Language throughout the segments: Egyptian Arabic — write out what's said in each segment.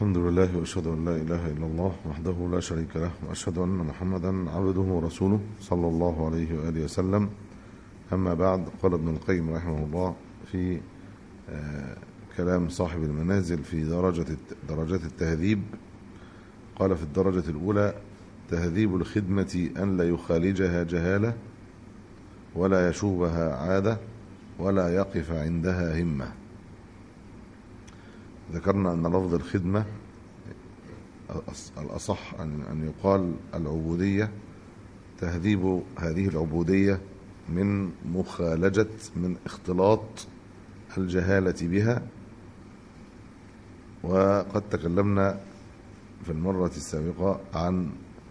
الحمد لله واشهد ان لا اله الا الله وحده لا شريك له واشهد ان محمدا عبده ورسوله صلى الله عليه واله وسلم اما بعد قال ابن القيم رحمه الله في آه كلام صاحب المنازل في درجة درجات التهذيب قال في الدرجة الأولى تهذيب الخدمة أن لا يخالجها جهالة ولا يشوبها عادة ولا يقف عندها همة ذكرنا أن لفظ الخدمة الأصح أن يقال العبودية تهذيب هذه العبودية من مخالجة من اختلاط الجهالة بها وقد تكلمنا في المرة السابقة عن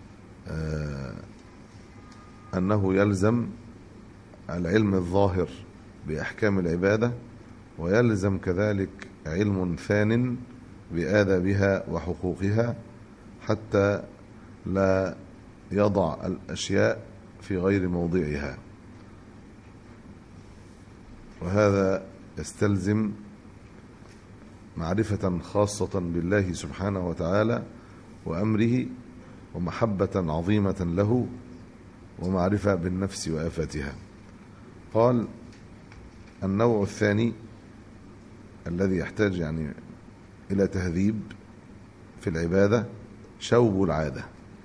أنه يلزم العلم الظاهر بأحكام العبادة ويلزم كذلك علم ثان بآدابها وحقوقها حتى لا يضع الأشياء في غير موضعها وهذا يستلزم معرفة خاصة بالله سبحانه وتعالى وأمره ومحبة عظيمة له ومعرفة بالنفس وآفاتها قال النوع الثاني الذي يحتاج يعني إلى تهذيب في العبادة شوب العادة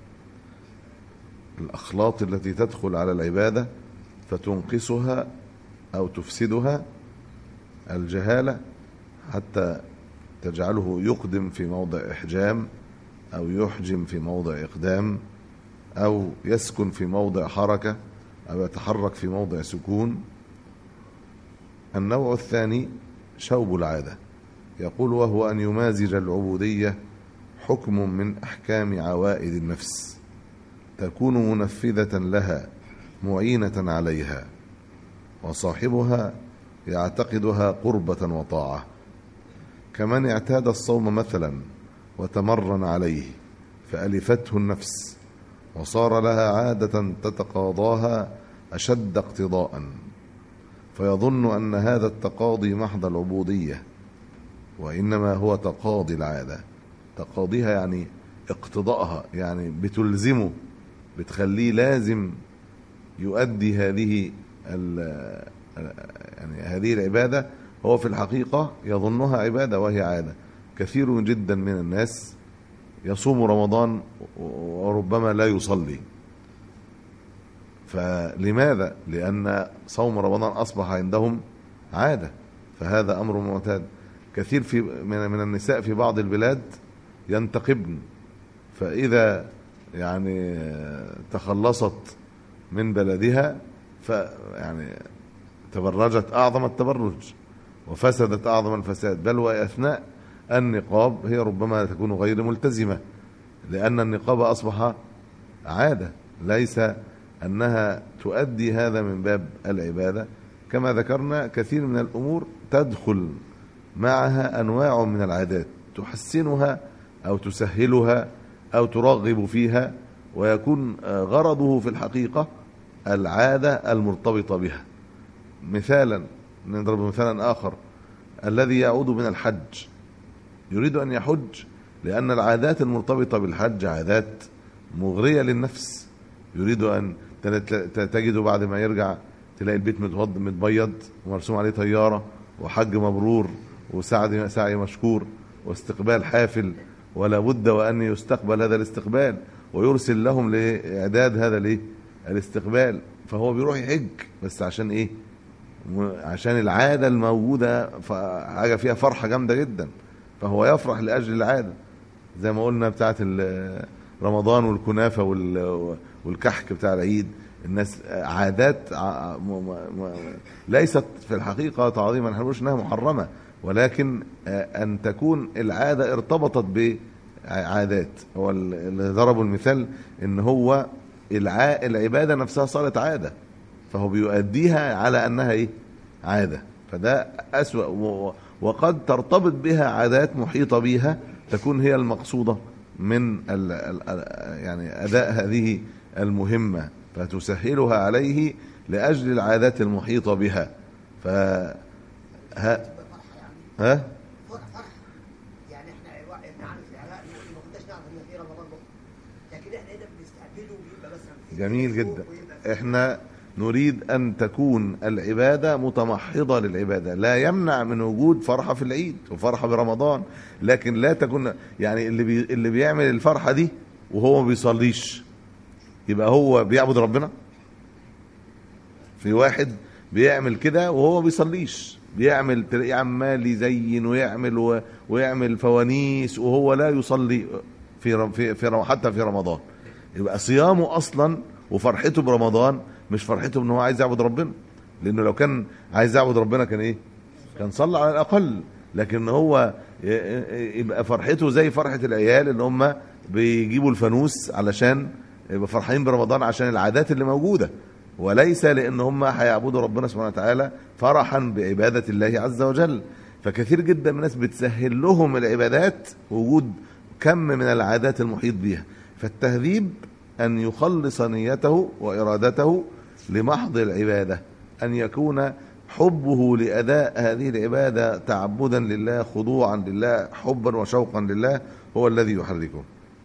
الأخلاط التي تدخل على العبادة فتنقصها أو تفسدها الجهالة حتى تجعله يقدم في موضع إحجام أو يحجم في موضع إقدام أو يسكن في موضع حركة أو يتحرك في موضع سكون النوع الثاني شوب العادة يقول وهو أن يمازج العبودية حكم من أحكام عوائد النفس تكون منفذة لها معينة عليها وصاحبها يعتقدها قربة وطاعة كمن اعتاد الصوم مثلا وتمرن عليه فألفته النفس وصار لها عادة تتقاضاها أشد اقتضاء فيظن أن هذا التقاضي محض العبودية وإنما هو تقاضي العادة تقاضيها يعني اقتضاءها يعني بتلزمه بتخليه لازم يؤدي هذه يعني هذه العبادة هو في الحقيقة يظنها عبادة وهي عادة كثير جدا من الناس يصوم رمضان وربما لا يصلي فلماذا لأن صوم رمضان أصبح عندهم عادة فهذا أمر معتاد كثير في من, من النساء في بعض البلاد ينتقبن فإذا يعني تخلصت من بلدها فيعني تبرجت أعظم التبرج وفسدت أعظم الفساد بل وأثناء النقاب هي ربما تكون غير ملتزمة لأن النقاب أصبح عادة ليس أنها تؤدي هذا من باب العبادة كما ذكرنا كثير من الأمور تدخل معها أنواع من العادات تحسنها أو تسهلها أو ترغب فيها ويكون غرضه في الحقيقة العادة المرتبطة بها مثالا نضرب مثالا آخر الذي يعود من الحج يريد أن يحج لأن العادات المرتبطة بالحج عادات مغرية للنفس يريد أن تجده بعد ما يرجع تلاقي البيت متوض متبيض ومرسوم عليه طيارة وحج مبرور وسعي سعي مشكور واستقبال حافل ولا بد وأن يستقبل هذا الاستقبال ويرسل لهم لإعداد هذا الايه الاستقبال فهو بيروح يحج بس عشان ايه عشان العادة الموجودة حاجة فيها فرحة جامدة جدا فهو يفرح لأجل العادة زي ما قلنا بتاعت رمضان والكنافة والكحك بتاع العيد الناس عادات ليست في الحقيقة تعظيما احنا بنقولش انها محرمة ولكن ان تكون العادة ارتبطت بعادات هو اللي ضربوا المثال ان هو العبادة نفسها صارت عادة فهو بيؤديها على انها ايه عادة فده اسوأ وقد ترتبط بها عادات محيطة بها تكون هي المقصودة من ال ال يعني اداء هذه المهمة فتسهلها عليه لاجل العادات المحيطة بها ف ها ها يعني احنا الواحد احنا عارف العراق يقول ما كناش نعرف ان في رمضان بكره لكن احنا هنا بنستقبله ويبقى مثلا في جميل سوق جدا ويبقى في- احنا نريد ان تكون العباده متمحضه للعباده لا يمنع من وجود فرحه في العيد وفرحه برمضان لكن لا تكون يعني اللي بي اللي بيعمل الفرحه دي وهو ما بيصليش يبقى هو بيعبد ربنا في واحد بيعمل كده وهو ما بيصليش بيعمل تلاقيه عمال يزين ويعمل و... ويعمل فوانيس وهو لا يصلي في رم... في, في رم... حتى في رمضان يبقى صيامه اصلا وفرحته برمضان مش فرحته ان هو عايز يعبد ربنا لانه لو كان عايز يعبد ربنا كان ايه كان صلى على الاقل لكن هو ي- ي- يبقى فرحته زي فرحه العيال ان هم بيجيبوا الفانوس علشان يبقى فرحانين برمضان عشان العادات اللي موجوده وليس لان هم هيعبدوا ربنا سبحانه وتعالى فرحا بعباده الله عز وجل فكثير جدا من الناس بتسهل لهم العبادات وجود كم من العادات المحيط بها فالتهذيب ان يخلص نيته وارادته لمحض العباده ان يكون حبه لاداء هذه العباده تعبدا لله خضوعا لله حبا وشوقا لله هو الذي يحركه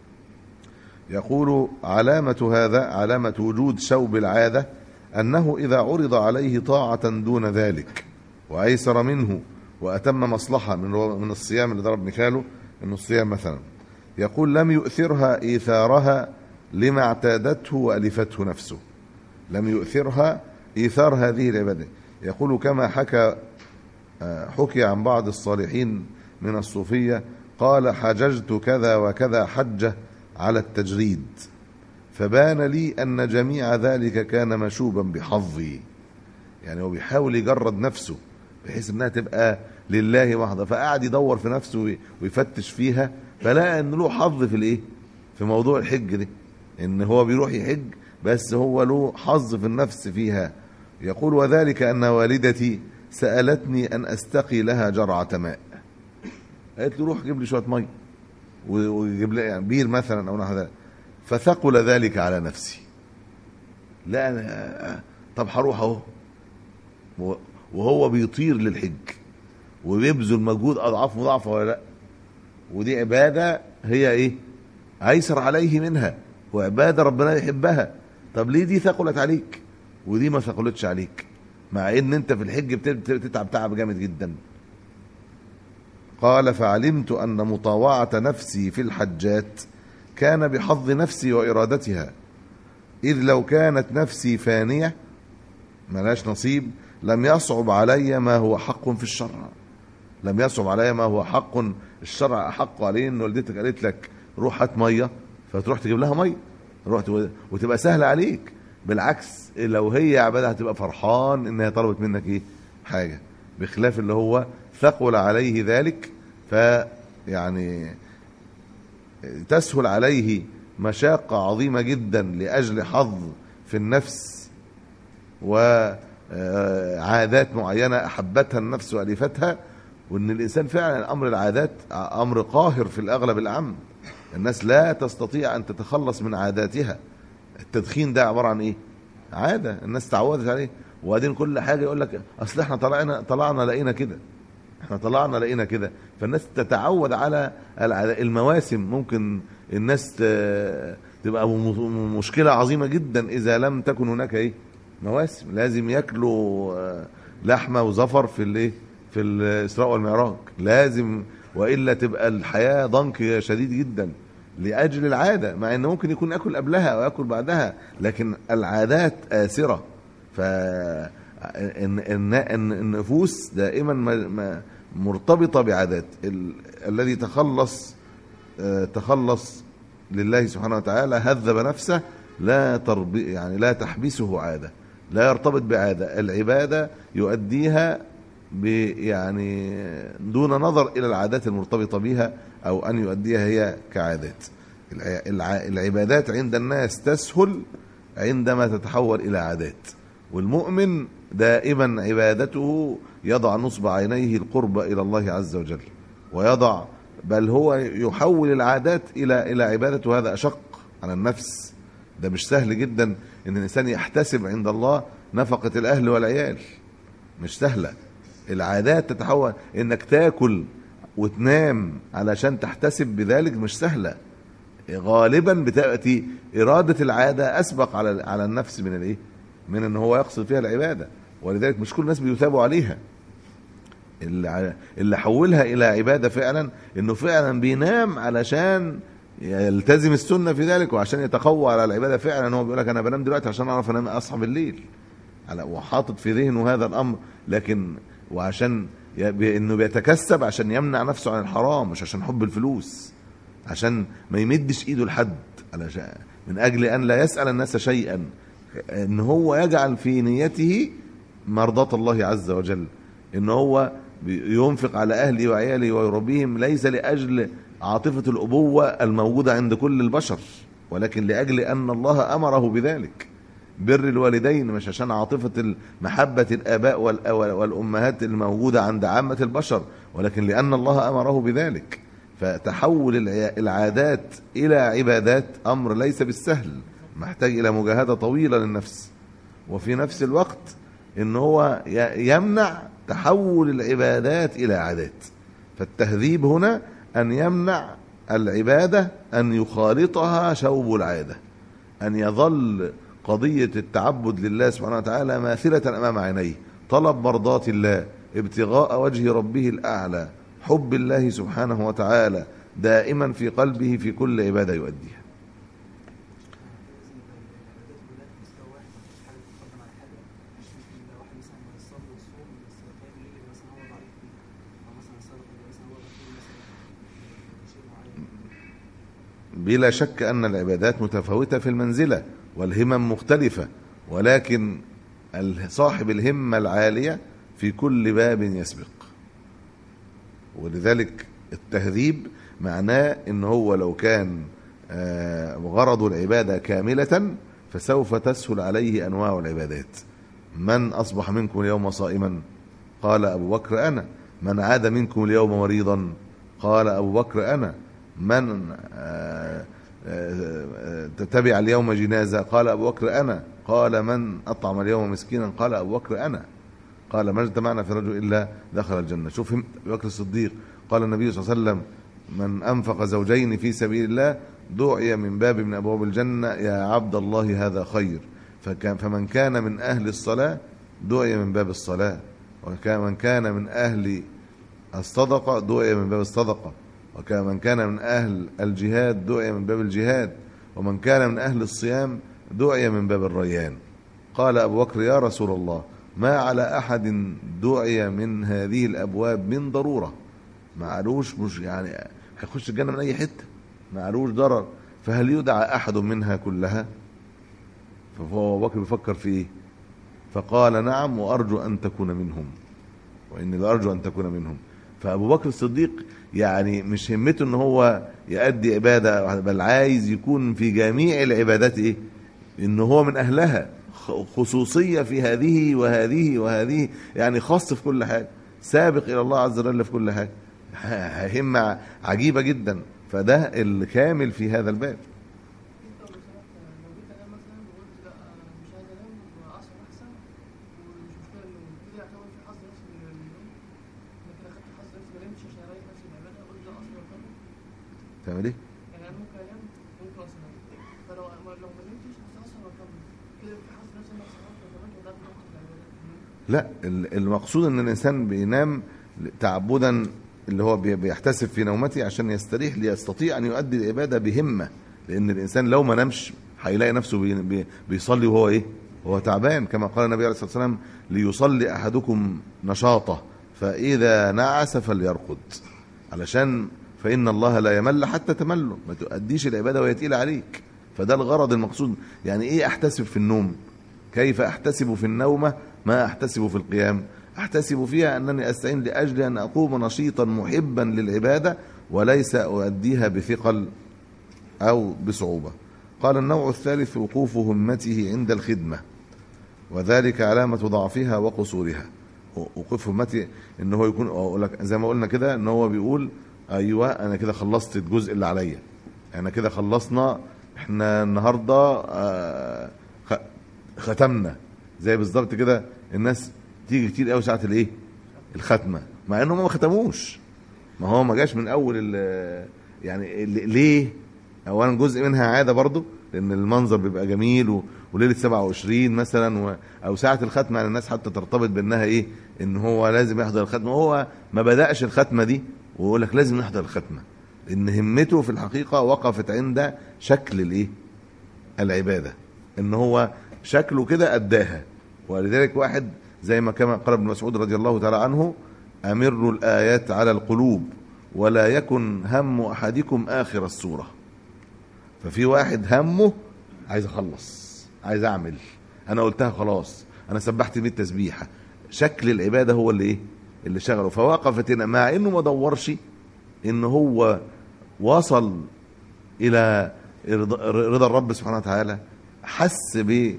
يقول علامة هذا علامة وجود شوب العادة أنه إذا عرض عليه طاعة دون ذلك وأيسر منه وأتم مصلحة من من الصيام اللي ضرب مثاله إنه الصيام مثلا يقول لم يؤثرها إيثارها لما اعتادته وألفته نفسه لم يؤثرها إيثار هذه العبادة يقول كما حكى آه، حكي عن بعض الصالحين من الصوفية قال حججت كذا وكذا حجة على التجريد فبان لي أن جميع ذلك كان مشوبا بحظي يعني هو بيحاول يجرد نفسه بحيث انها تبقى لله محضة فقعد يدور في نفسه وي- ويفتش فيها فلقى ان له حظ في الايه في موضوع الحج ده ان هو بيروح يحج بس هو له حظ في النفس فيها يقول وذلك ان والدتي سالتني ان استقي لها جرعه ماء قالت له روح جيب لي شويه ميه و- ويجيب لي يعني بير مثلا او نحو ذلك فثقل ذلك على نفسي لا أنا طب هروح اهو و- وهو بيطير للحج وبيبذل مجهود اضعاف مضاعفه ولا لا ودي عباده هي ايه ايسر عليه منها وعباده ربنا يحبها طب ليه دي ثقلت عليك ودي ما ثقلتش عليك مع ان انت في الحج بت- بت- بتتعب تعب جامد جدا قال فعلمت ان مطاوعه نفسي في الحجات كان بحظ نفسي وارادتها اذ لو كانت نفسي فانيه ملاش نصيب لم يصعب علي ما هو حق في الشرع لم يصعب علي ما هو حق الشرع احق عليه ان والدتك قالت لك روح هات ميه فتروح تجيب لها ميه رحت و- وتبقى سهله عليك بالعكس لو هي عباده هتبقى فرحان انها طلبت منك ايه حاجه بخلاف اللي هو ثقل عليه ذلك فيعني تسهل عليه مشاقة عظيمة جدا لأجل حظ في النفس وعادات معينة أحبتها النفس وألفتها وأن الإنسان فعلا أمر العادات أمر قاهر في الأغلب الأعم الناس لا تستطيع أن تتخلص من عاداتها التدخين ده عبارة عن إيه؟ عادة الناس تعودت عليه وبعدين كل حاجة يقول لك أصل إحنا طلعنا طلعنا لقينا كده احنا طلعنا لقينا كده فالناس تتعود على الع- المواسم ممكن الناس ت- تبقى م- مشكلة عظيمة جدا إذا لم تكن هناك إيه مواسم لازم ياكلوا آه، لحمة وزفر في الإيه في الإسراء والمعراج لازم وإلا تبقى الحياة ضنك شديد جدا لأجل العادة مع إن ممكن يكون ياكل قبلها أو ياكل بعدها لكن العادات آسرة ف إن إن إن النفوس دائما ما- ما مرتبطة بعادات ال- الذي تخلص آه، تخلص لله سبحانه وتعالى هذب نفسه لا تربي يعني لا تحبسه عاده لا يرتبط بعاده العباده يؤديها ب يعني دون نظر الى العادات المرتبطه بها او ان يؤديها هي كعادات الع- الع- العبادات عند الناس تسهل عندما تتحول الى عادات والمؤمن دائما عبادته يضع نصب عينيه القرب الى الله عز وجل ويضع بل هو يحول العادات الى الى عبادته وهذا اشق على النفس ده مش سهل جدا ان الانسان يحتسب عند الله نفقه الاهل والعيال مش سهله العادات تتحول انك تاكل وتنام علشان تحتسب بذلك مش سهله غالبا بتاتي اراده العاده اسبق على على النفس من الايه من ان هو يقصد فيها العباده ولذلك مش كل الناس بيثابوا عليها اللي ع- اللي حولها الى عباده فعلا انه فعلا بينام علشان يلتزم السنه في ذلك وعشان يتقوى على العباده فعلا هو بيقول لك انا بنام دلوقتي عشان اعرف انام اصحى بالليل على وحاطط في ذهنه هذا الامر لكن وعشان ي- بي- انه بيتكسب عشان يمنع نفسه عن الحرام مش عشان حب الفلوس عشان ما يمدش ايده لحد علشان من اجل ان لا يسال الناس شيئا ان هو يجعل في نيته مرضاة الله عز وجل ان هو بي- ينفق على اهله وعياله ويربيهم ليس لاجل عاطفه الابوه الموجوده عند كل البشر ولكن لاجل ان الله امره بذلك بر الوالدين مش عشان عاطفة محبة الآباء والأ- والأمهات الموجودة عند عامة البشر ولكن لأن الله أمره بذلك فتحول الع- العادات إلى عبادات أمر ليس بالسهل محتاج إلى مجاهدة طويلة للنفس وفي نفس الوقت إن هو ي- يمنع تحول العبادات إلى عادات فالتهذيب هنا أن يمنع العبادة أن يخالطها شوب العادة أن يظل قضية التعبد لله سبحانه وتعالى ماثلة أمام عينيه طلب مرضاة الله ابتغاء وجه ربه الأعلى حب الله سبحانه وتعالى دائما في قلبه في كل عبادة يؤديها بلا شك أن العبادات متفاوتة في المنزلة والهمم مختلفة ولكن ال- صاحب الهمة العالية في كل باب يسبق ولذلك التهذيب معناه ان هو لو كان آه، غرض العبادة كاملة فسوف تسهل عليه أنواع العبادات من أصبح منكم اليوم صائما قال أبو بكر أنا من عاد منكم اليوم مريضا قال أبو بكر أنا من آه، آه، آه، تتبع اليوم جنازة قال أبو بكر أنا قال من أطعم اليوم مسكينا قال أبو بكر أنا قال ما اجتمعنا في رجل إلا دخل الجنة شوف هم- أبو بكر الصديق قال النبي صلى الله عليه وسلم من أنفق زوجين في سبيل الله دعي من باب من أبواب الجنة يا عبد الله هذا خير فكان فمن كان من أهل الصلاة دعي من باب الصلاة ومن كان من أهل الصدقة دعي من باب الصدقة ومن كان من أهل الجهاد دعي من باب الجهاد ومن كان من أهل الصيام دعي من باب الريان قال أبو بكر يا رسول الله ما على أحد دعي من هذه الأبواب من ضرورة ما قالوش مش يعني هيخش الجنة من أي حتة ما قالوش ضرر فهل يدعى أحد منها كلها فهو أبو بكر بيفكر في إيه فقال نعم وأرجو أن تكون منهم وإني لأرجو أن تكون منهم فأبو بكر الصديق يعني مش همته إن هو يؤدي عبادة بل عايز يكون في جميع العبادات إيه إن هو من أهلها خ- خصوصية في هذه وهذه وهذه يعني خاص في كل حاجة سابق إلى الله عز وجل في كل حاجة ه- همة عجيبة جدا فده الكامل في هذا الباب انت لو سمحت لو جيت انام مثلا وقلت لا انا مش عايز انام واعصر احسن ومش مشكله النوم كده يعتبر في حظ نفسي من النوم لكن اخدت حظ نفسي ما نمتش عشان اريح نفسي من العباده قلت لا اصلا واكمل تعمل إيه؟ يعني انا ممكن انام ممكن اسهر فلو ما- لو ما نمتش بس اسهر واكمل كده في حظ نفسي انا سهرت وكملت وده بنقص العبادات لا ال- المقصود ان الانسان بينام تعبدا اللي هو بي- بيحتسب في نومته عشان يستريح ليستطيع ان يؤدي العباده بهمه لان الانسان لو ما نامش هيلاقي نفسه بي بي بيصلي وهو ايه؟ وهو تعبان كما قال النبي عليه الصلاه والسلام ليصلي احدكم نشاطه فاذا نعس فليرقد علشان فان الله لا يمل حتى تمله ما تؤديش العباده وهي تقيله عليك فده الغرض المقصود يعني ايه احتسب في النوم كيف احتسب في النومه ما احتسب في القيام احتسب فيها انني استعين لاجل ان اقوم نشيطا محبا للعباده وليس اؤديها بثقل او بصعوبه قال النوع الثالث وقوف همته عند الخدمه وذلك علامه ضعفها وقصورها وقوف همتي ان هو يكون اقول لك زي ما قلنا كده ان هو بيقول ايوه انا كده خلصت الجزء اللي عليا انا كده خلصنا احنا النهارده آه، خ- ختمنا زي بالظبط كده الناس تيجي كتير قوي ساعه الايه الختمه مع انهم ما ختموش ما هو ما جاش من اول ال- يعني ال- ليه اولا جزء منها عاده برضو لان المنظر بيبقى جميل و... وليله 27 مثلا و... او ساعه الختمه يعني الناس حتى ترتبط بانها ايه ان هو لازم يحضر الختمه هو ما بداش الختمه دي ويقول لك لازم نحضر الختمه ان همته في الحقيقه وقفت عند شكل الايه العباده ان هو شكله كده اداها ولذلك واحد زي ما كما قال ابن مسعود رضي الله تعالى عنه امروا الايات على القلوب ولا يكن هم احدكم اخر السوره ففي واحد همه عايز اخلص عايز اعمل انا قلتها خلاص انا سبحت 100 تسبيحه شكل العباده هو اللي ايه اللي شغله فوقفت هنا مع انه ما دورش ان هو وصل الى رضا رضا الرب سبحانه وتعالى حس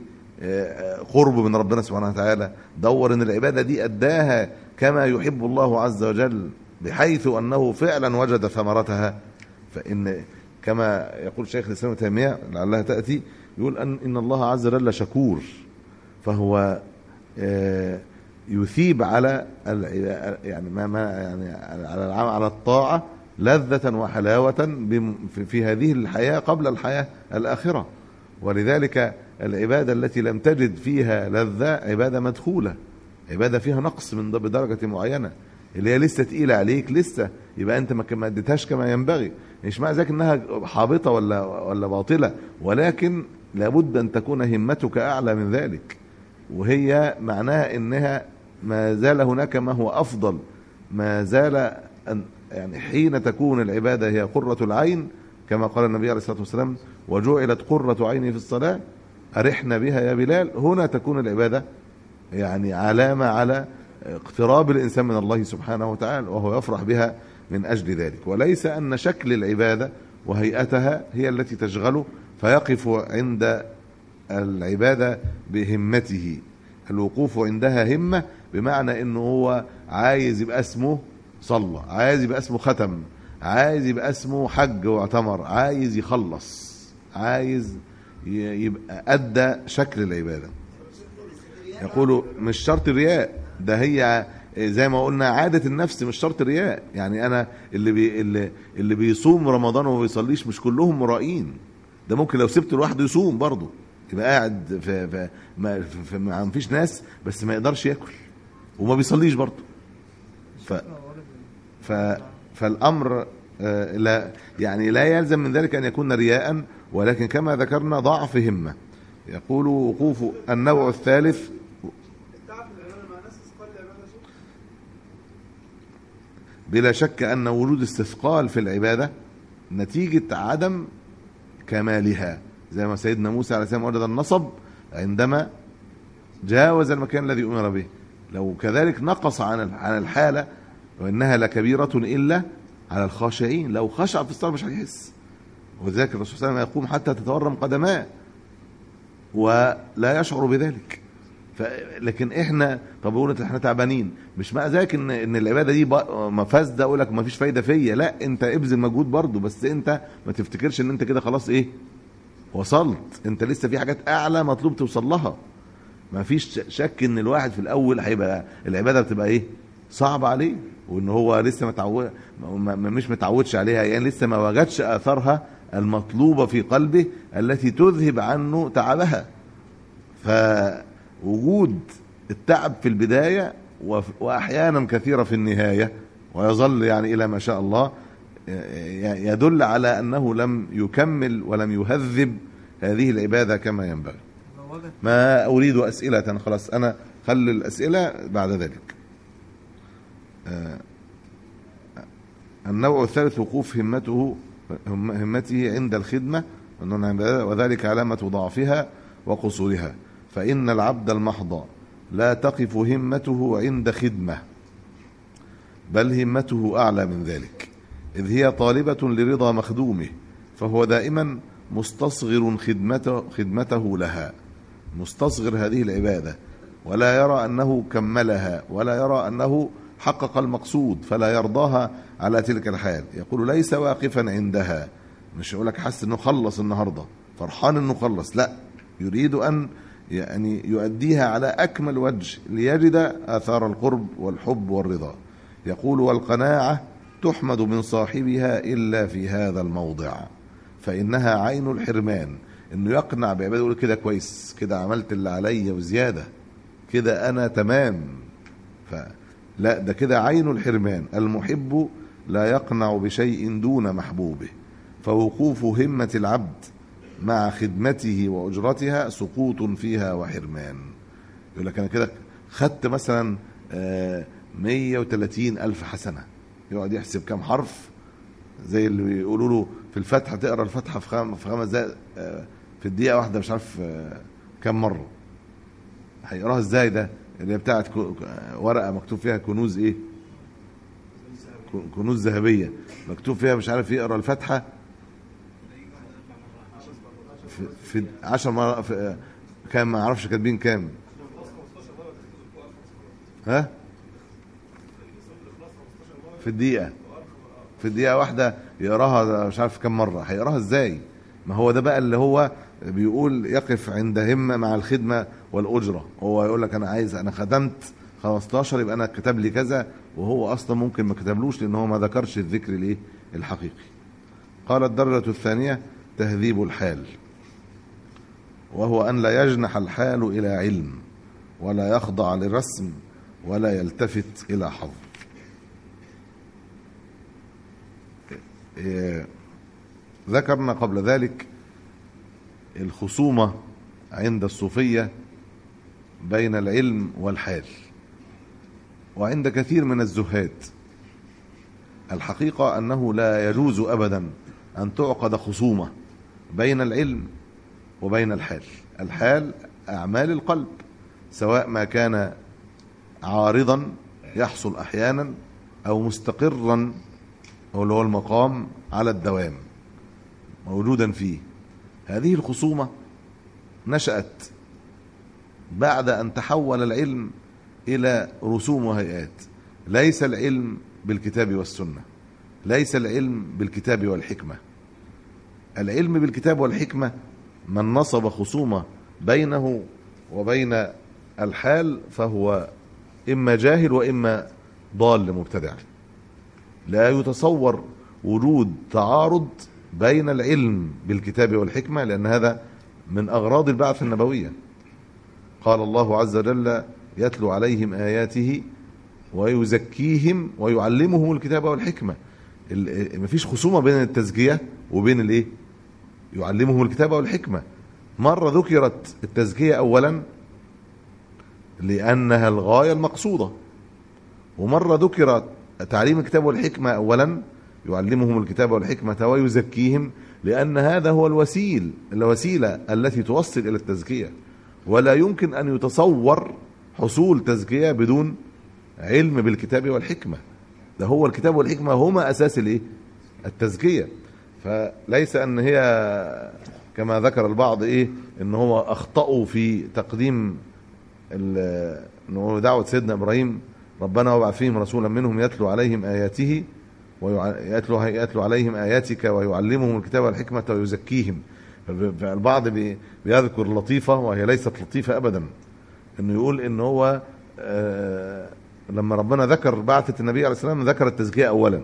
بقرب من ربنا سبحانه وتعالى دور ان العباده دي اداها كما يحب الله عز وجل بحيث انه فعلا وجد ثمرتها فان كما يقول شيخ الاسلام ابن تيميه لعلها تاتي يقول ان ان الله عز وجل شكور فهو آه، يثيب على الع- يعني ما ما يعني على العمل على الطاعه لذة وحلاوة بم- في- في هذه الحياة قبل الحياة الآخرة ولذلك العبادة التي لم تجد فيها لذة عبادة مدخولة عبادة فيها نقص من بدرجة معينة اللي هي لسه تقيلة عليك لسه يبقى أنت ما ما اديتهاش كما ينبغي مش معنى ذلك إنها حابطة ولا ولا باطلة ولكن لابد أن تكون همتك أعلى من ذلك وهي معناها انها ما زال هناك ما هو افضل ما زال أن يعني حين تكون العباده هي قره العين كما قال النبي عليه الصلاه والسلام وجعلت قره عيني في الصلاه ارحنا بها يا بلال هنا تكون العباده يعني علامه على اقتراب الانسان من الله سبحانه وتعالى وهو يفرح بها من اجل ذلك وليس ان شكل العباده وهيئتها هي التي تشغله فيقف عند العبادة بهمته الوقوف عندها همة بمعنى انه هو عايز يبقى اسمه صلى عايز يبقى اسمه ختم عايز يبقى اسمه حج واعتمر عايز يخلص عايز ي- يبقى ادى شكل العباده يقولوا مش شرط الرياء ده هي زي ما قلنا عادة النفس مش شرط الرياء يعني أنا اللي بي اللي, اللي بيصوم رمضان وما بيصليش مش كلهم مرائين ده ممكن لو سبته لوحده يصوم برضه يبقى قاعد في, في ما, في ما فيش ناس بس ما يقدرش ياكل وما بيصليش برضه ف ف فالامر آه، لا يعني لا يلزم من ذلك ان يكون رياء ولكن كما ذكرنا ضعف همه يقول وقوف النوع الثالث التعب في العباده مع ناس استقل العباده شيء بلا شك ان وجود استثقال في العباده نتيجه عدم كمالها زي ما سيدنا موسى عليه السلام وجد النصب عندما جاوز المكان الذي امر به لو كذلك نقص عن عن الحاله وانها لكبيره الا على الخاشعين لو خشع في الصلاه مش هيحس وذلك الرسول صلى الله عليه وسلم يقوم حتى تتورم قدماه ولا يشعر بذلك ف... لكن احنا طب بقول احنا تعبانين مش معنى ذلك ان ان العباده دي بق- ما فاسده اقول لك ما فيش فايده فيا لا انت ابذل مجهود برضه بس انت ما تفتكرش ان انت كده خلاص ايه وصلت انت لسه في حاجات اعلى مطلوب توصل لها ما فيش شك ان الواحد في الاول هيبقى العباده بتبقى ايه صعبه عليه وان هو لسه متعود ما- ما- مش متعودش عليها يعني لسه ما وجدش اثرها المطلوبه في قلبه التي تذهب عنه تعبها فوجود التعب في البدايه وف- واحيانا كثيره في النهايه ويظل يعني الى ما شاء الله ي- يدل على انه لم يكمل ولم يهذب هذه العباده كما ينبغي لو وجد ما اريد اسئله خلاص انا خلي الاسئله بعد ذلك آه، النوع الثالث وقوف همته هم- همته عند الخدمه وأنه عند- وذلك علامه ضعفها وقصورها فان العبد المحض لا تقف همته عند خدمه بل همته اعلى من ذلك اذ هي طالبه لرضا مخدومه فهو دائما مستصغر خدمته خدمته لها مستصغر هذه العباده ولا يرى انه كملها ولا يرى انه حقق المقصود فلا يرضاها على تلك الحال يقول ليس واقفا عندها مش يقول لك حس انه خلص النهارده فرحان انه خلص لا يريد ان يعني يؤديها على اكمل وجه ليجد اثار القرب والحب والرضا يقول والقناعه تحمد من صاحبها إلا في هذا الموضع فإنها عين الحرمان إنه يقنع بعباده يقول كده كويس كده عملت اللي عليا وزيادة كده أنا تمام فلا ده كده عين الحرمان المحب لا يقنع بشيء دون محبوبه فوقوف همة العبد مع خدمته وأجرتها سقوط فيها وحرمان يقول لك أنا كده خدت مثلا آه، 130 ألف حسنة يقعد يحسب كام حرف زي اللي بيقولوا له في الفتحة تقرا الفتحة في خم- في خمس دقايق آه، في الدقيقة واحدة مش عارف آه، كام مرة هيقراها ازاي ده اللي هي بتاعت كو- ورقة مكتوب فيها كنوز ايه ك- كنوز ذهبية مكتوب فيها مش عارف يقرا الفاتحة في, في 10 مرات في آه، كام ما اعرفش كاتبين كام ها في الدقيقة في الدقيقة واحدة يقراها مش عارف كم مرة هيقراها ازاي ما هو ده بقى اللي هو بيقول يقف عند همة مع الخدمة والأجرة هو يقول لك أنا عايز أنا خدمت 15 يبقى أنا كتب لي كذا وهو أصلا ممكن ما كتبلوش لأن هو ما ذكرش الذكر الإيه الحقيقي قال الدرجة الثانية تهذيب الحال وهو أن لا يجنح الحال إلى علم ولا يخضع لرسم ولا يلتفت إلى حظ إيه، ذكرنا قبل ذلك الخصومة عند الصوفية بين العلم والحال وعند كثير من الزهاد الحقيقة أنه لا يجوز أبدا أن تعقد خصومة بين العلم وبين الحال الحال أعمال القلب سواء ما كان عارضا يحصل أحيانا أو مستقرا أو اللي هو المقام على الدوام موجودا فيه هذه الخصومة نشأت بعد أن تحول العلم إلى رسوم وهيئات ليس العلم بالكتاب والسنة ليس العلم بالكتاب والحكمة العلم بالكتاب والحكمة من نصب خصومة بينه وبين الحال فهو إما جاهل وإما ضال مبتدع لا يتصور وجود تعارض بين العلم بالكتاب والحكمة لأن هذا من أغراض البعث النبوية قال الله عز وجل يتلو عليهم آياته ويزكيهم ويعلمهم الكتاب والحكمة ال- مفيش خصومة بين التزكية وبين الايه يعلمهم الكتاب والحكمة مرة ذكرت التزكية أولا لأنها الغاية المقصودة ومرة ذكر تعليم الكتاب والحكمة أولا يعلمهم الكتاب والحكمة ويزكيهم لأن هذا هو الوسيل الوسيلة التي توصل إلى التزكية ولا يمكن أن يتصور حصول تزكية بدون علم بالكتاب والحكمة ده هو الكتاب والحكمة هما أساس الإيه؟ التزكية فليس أن هي كما ذكر البعض إيه إن هو أخطأوا في تقديم ال- إنه دعوة سيدنا إبراهيم ربنا وابعث فيهم رسولا منهم يتلو عليهم آياته ويتلو يتلو عليهم آياتك ويعلمهم الكتاب والحكمة ويزكيهم فالبعض بي- بيذكر لطيفة وهي ليست لطيفة أبدا إنه يقول إن هو آه، لما ربنا ذكر بعثة النبي عليه السلام ذكر التزكية أولا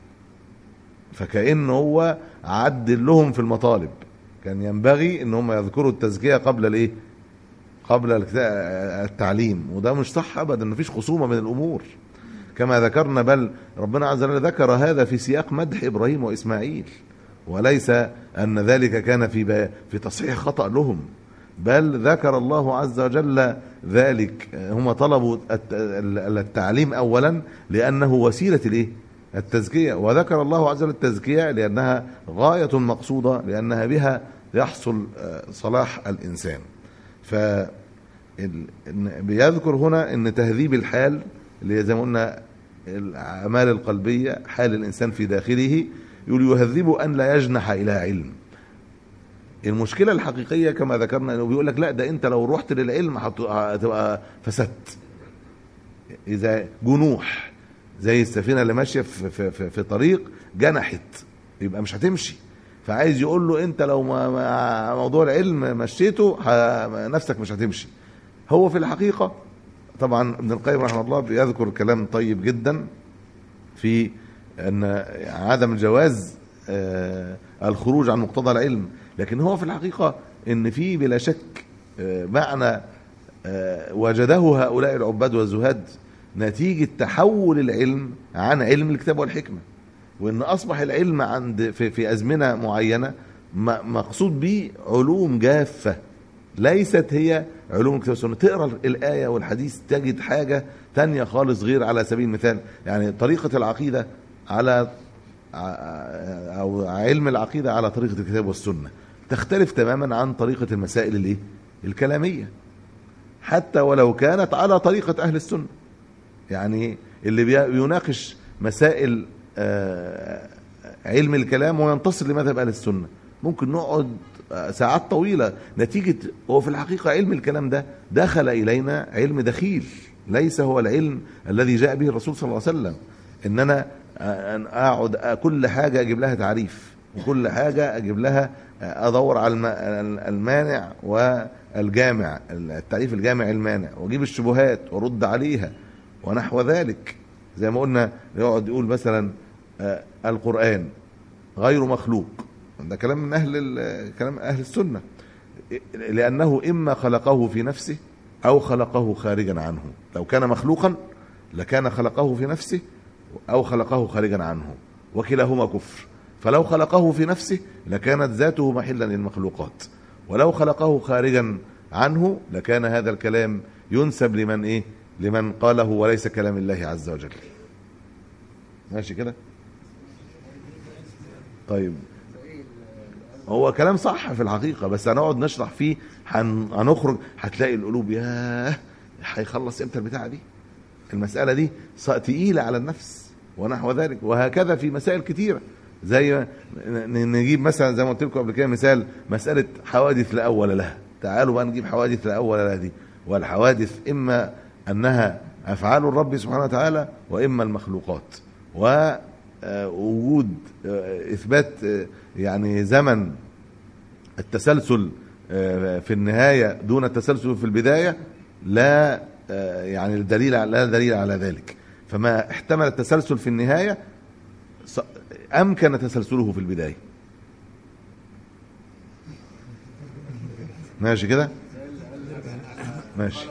فكأن هو عدل لهم في المطالب كان ينبغي ان هم يذكروا التزكية قبل الايه قبل الكتا- التعليم وده مش صح ابدا مفيش خصومة من الامور كما ذكرنا بل ربنا عز وجل ذكر هذا في سياق مدح ابراهيم واسماعيل وليس ان ذلك كان في ب- في تصحيح خطأ لهم بل ذكر الله عز وجل ذلك هم طلبوا الت- التعليم اولا لانه وسيله الايه التزكيه وذكر الله عز وجل التزكيه لانها غايه مقصوده لانها بها يحصل آه، صلاح الانسان ف ال- إن- بيذكر هنا ان تهذيب الحال اللي هي زي ما قلنا الاعمال القلبيه حال الانسان في داخله يقول يهذب ان لا يجنح الى علم المشكله الحقيقيه كما ذكرنا انه بيقول لك لا ده انت لو رحت للعلم هت- هتبقى فسدت اذا جنوح زي السفينه اللي ماشيه في, في, في, في طريق جنحت يبقى مش هتمشي فعايز يقول له انت لو ما ما موضوع العلم مشيته ه- نفسك مش هتمشي هو في الحقيقه طبعا ابن القيم رحمه الله بيذكر كلام طيب جدا في ان عدم الجواز آه، الخروج عن مقتضى العلم لكن هو في الحقيقه ان في بلا شك آه، معنى آه، وجده هؤلاء العباد والزهاد نتيجه تحول العلم عن علم الكتاب والحكمه وان اصبح العلم عند في, في ازمنه معينه م- مقصود به علوم جافه ليست هي علوم الكتاب والسنه تقرا الايه والحديث تجد حاجه تانية خالص غير على سبيل المثال يعني طريقه العقيده على ع- او علم العقيده على طريقه الكتاب والسنه تختلف تماما عن طريقه المسائل الايه الكلاميه حتى ولو كانت على طريقه اهل السنه يعني اللي بي- بيناقش مسائل آه، علم الكلام وينتصر لمذهب اهل السنه ممكن نقعد آه، ساعات طويله نتيجه هو في الحقيقه علم الكلام ده دخل الينا علم دخيل ليس هو العلم الذي جاء به الرسول صلى الله عليه وسلم ان انا آه، أن اقعد آه، كل حاجه اجيب لها تعريف وكل حاجه اجيب لها آه، ادور على الم- المانع والجامع التعريف الجامع المانع واجيب الشبهات وارد عليها ونحو ذلك زي ما قلنا يقعد يقول مثلا آه، القرآن غير مخلوق ده كلام من أهل ال- كلام أهل السنة لأنه إما خلقه في نفسه أو خلقه خارجا عنه لو كان مخلوقا لكان خلقه في نفسه أو خلقه خارجا عنه وكلاهما كفر فلو خلقه في نفسه لكانت ذاته محلا للمخلوقات ولو خلقه خارجا عنه لكان هذا الكلام ينسب لمن ايه لمن قاله وليس كلام الله عز وجل ماشي كده طيب هو كلام صح في الحقيقة بس هنقعد نشرح فيه هن- هنخرج هتلاقي القلوب ياه هيخلص امتى البتاعة دي المسألة دي ص- تقيلة على النفس ونحو ذلك وهكذا في مسائل كتيرة زي ن- نجيب مثلا زي ما قلت لكم قبل كده مثال مسألة حوادث لا أول لها تعالوا بقى نجيب حوادث لا أول لها دي والحوادث إما أنها أفعال الرب سبحانه وتعالى وإما المخلوقات ووجود إثبات آه، يعني زمن التسلسل آه، في النهاية دون التسلسل في البداية لا آه، يعني الدليل لا دليل على ذلك فما احتمل التسلسل في النهاية ص- أمكن تسلسله في البداية ماشي كده ماشي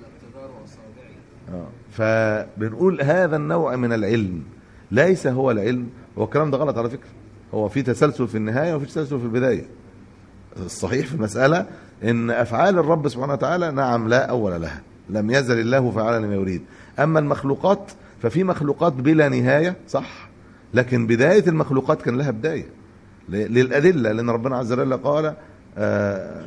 آه. فبنقول هذا النوع من العلم ليس هو العلم هو الكلام ده غلط على فكرة هو في تسلسل في النهاية وفي تسلسل في البداية الصحيح في المسألة ان افعال الرب سبحانه وتعالى نعم لا اول لها لم يزل الله فعلا لما يريد اما المخلوقات ففي مخلوقات بلا نهاية صح لكن بداية المخلوقات كان لها بداية ل- للأدلة لأن ربنا عز وجل قال آه،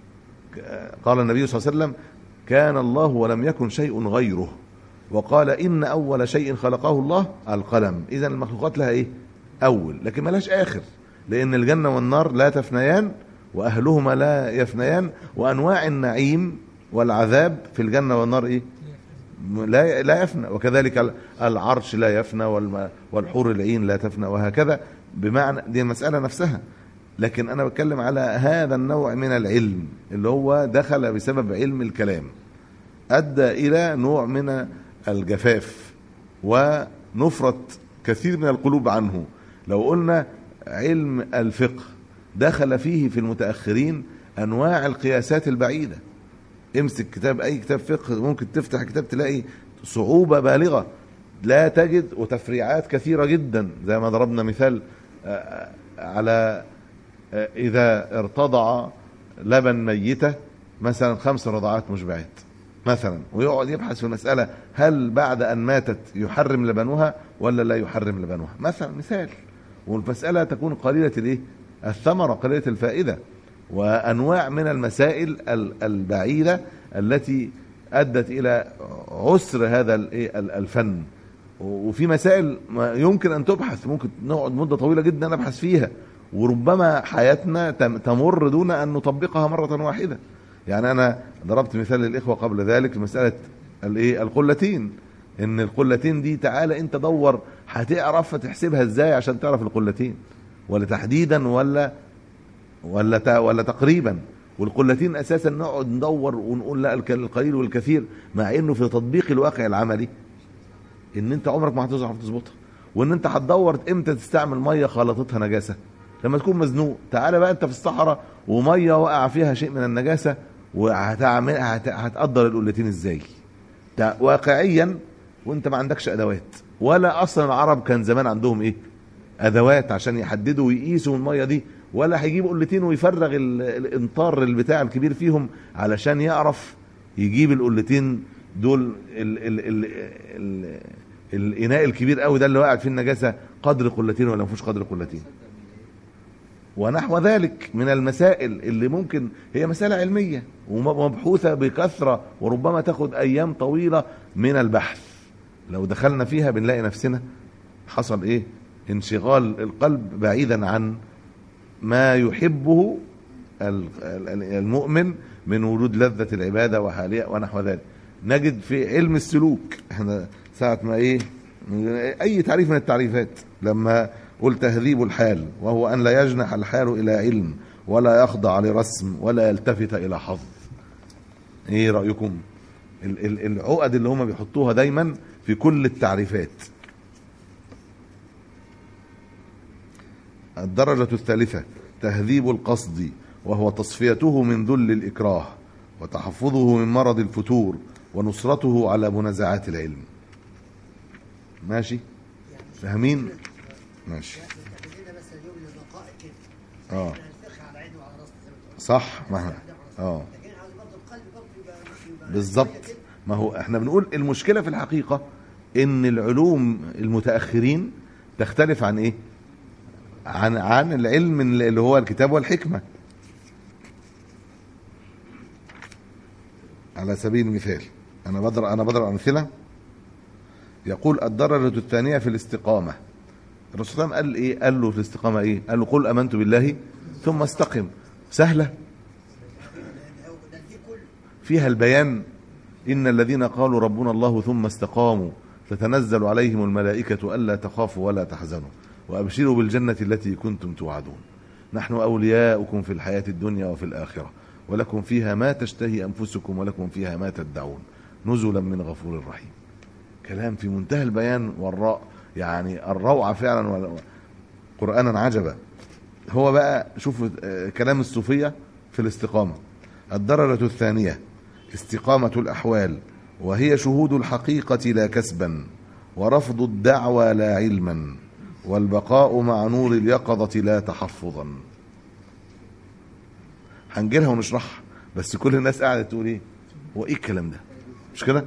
قال النبي صلى الله عليه وسلم كان الله ولم يكن شيء غيره وقال إن أول شيء خلقه الله القلم إذا المخلوقات لها إيه أول لكن ملاش آخر لأن الجنة والنار لا تفنيان وأهلهما لا يفنيان وأنواع النعيم والعذاب في الجنة والنار إيه لا لا يفنى وكذلك العرش لا يفنى والم- والحور العين لا تفنى وهكذا بمعنى دي المسألة نفسها لكن أنا بتكلم على هذا النوع من العلم اللي هو دخل بسبب علم الكلام أدى إلى نوع من الجفاف ونفرة كثير من القلوب عنه لو قلنا علم الفقه دخل فيه في المتأخرين أنواع القياسات البعيدة امسك كتاب اي كتاب فقه ممكن تفتح كتاب تلاقي صعوبة بالغة لا تجد وتفريعات كثيرة جدا زي ما ضربنا مثال آه، على آه، اذا ارتضع لبن ميتة مثلا خمس رضعات مشبعات مثلا ويقعد يبحث في المسألة هل بعد أن ماتت يحرم لبنها ولا لا يحرم لبنها مثلا مثال والمسألة تكون قليلة الايه الثمرة قليلة الفائدة وأنواع من المسائل ال- البعيدة التي أدت إلى عسر هذا الإيه ال- الفن وفي مسائل ما يمكن أن تبحث ممكن نقعد مدة طويلة جدا نبحث فيها وربما حياتنا تم- تمر دون أن نطبقها مرة واحدة يعني أنا ضربت مثال للإخوة قبل ذلك مسألة الإيه القلتين إن القلتين دي تعالى أنت دور هتعرف تحسبها إزاي عشان تعرف القلتين ولا تحديدا ولا ولا ت- ولا تقريبا والقلتين اساسا نقعد ندور ونقول لا الك- القليل والكثير مع انه في تطبيق الواقع العملي ان انت عمرك ما هتعرف تظبطها وان انت هتدور امتى تستعمل ميه خلطتها نجاسه لما تكون مزنوق تعالى بقى انت في الصحراء وميه وقع فيها شيء من النجاسه وهتعمل هت- هتقدر القلتين ازاي تع- واقعيا وانت ما عندكش ادوات ولا اصلا العرب كان زمان عندهم ايه ادوات عشان يحددوا ويقيسوا الميه دي ولا هيجيب قلتين ويفرغ ال- الامطار البتاع الكبير فيهم علشان يعرف يجيب القلتين دول ال ال ال ال الاناء الكبير قوي ده اللي وقعت فيه النجاسه قدر قلتين ولا ما فيهوش قدر قلتين ونحو ذلك من المسائل اللي ممكن هي مسألة علمية ومبحوثة بكثرة وربما تاخد أيام طويلة من البحث لو دخلنا فيها بنلاقي نفسنا حصل إيه انشغال القلب بعيدا عن ما يحبه ال- ال- المؤمن من وجود لذة العبادة وحالها ونحو ذلك نجد في علم السلوك احنا ساعة ما ايه اي تعريف من التعريفات لما قل تهذيب الحال وهو ان لا يجنح الحال الى علم ولا يخضع لرسم ولا يلتفت الى حظ ايه رايكم ال- ال- العقد اللي هم بيحطوها دايما في كل التعريفات الدرجة الثالثة تهذيب القصد وهو تصفيته من ذل الإكراه وتحفظه من مرض الفتور ونصرته على منازعات العلم ماشي فاهمين ماشي خلينا بس اليوم للدقائق كده اه احنا هنفخ على عينه وعلى راسه زي ما تقول. صح ما احنا اه لكن عاوز برضه القلب برضه يبقى يبقى بالظبط شوية كده. ما هو احنا بنقول المشكله في الحقيقه ان العلوم المتاخرين تختلف عن ايه عن عن العلم اللي هو الكتاب والحكمه على سبيل المثال انا بضرب انا بضرب امثله يقول الدرجه الثانيه في الاستقامه الرسول صلى الله عليه وسلم قال ايه قال له في الاستقامه ايه قال له قل امنت بالله ثم استقم سهله لأن هو ده دي كله فيها البيان إن الذين قالوا ربنا الله ثم استقاموا تتنزل عليهم الملائكة ألا تخافوا ولا تحزنوا وأبشروا بالجنة التي كنتم توعدون نحن أولياؤكم في الحياة الدنيا وفي الآخرة ولكم فيها ما تشتهي أنفسكم ولكم فيها ما تدعون نزلا من غفور رحيم كلام في منتهى البيان والراء يعني الروعة فعلا وال- قرآنا عجبا هو بقى شوف آه، كلام الصوفية في الاستقامة الدرجة الثانية استقامة الأحوال وهي شهود الحقيقة لا كسبا ورفض الدعوى لا علما والبقاء مع نور اليقظة لا تحفظا هنجيلها ونشرحها بس كل الناس قاعدة تقول ايه هو ايه الكلام ده مش كده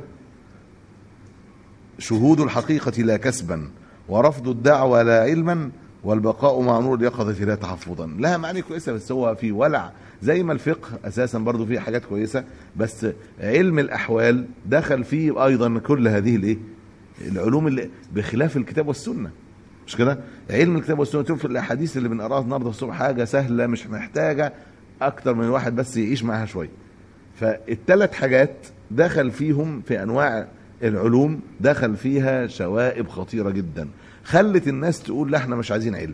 شهود الحقيقة لا كسبا ورفض الدعوى لا علما والبقاء مع نور اليقظة لا تحفظا لها معاني كويسة بس هو في ولع زي ما الفقه أساسا برضو فيه حاجات كويسة بس علم الأحوال دخل فيه أيضا كل هذه الإيه العلوم اللي بخلاف الكتاب والسنة مش كده علم الكتاب والسنة تشوف الأحاديث اللي بنقراها النهارده الصبح حاجة سهلة مش محتاجة أكتر من واحد بس يعيش معاها شوية فالثلاث حاجات دخل فيهم في انواع العلوم دخل فيها شوائب خطيره جدا خلت الناس تقول لا احنا مش عايزين علم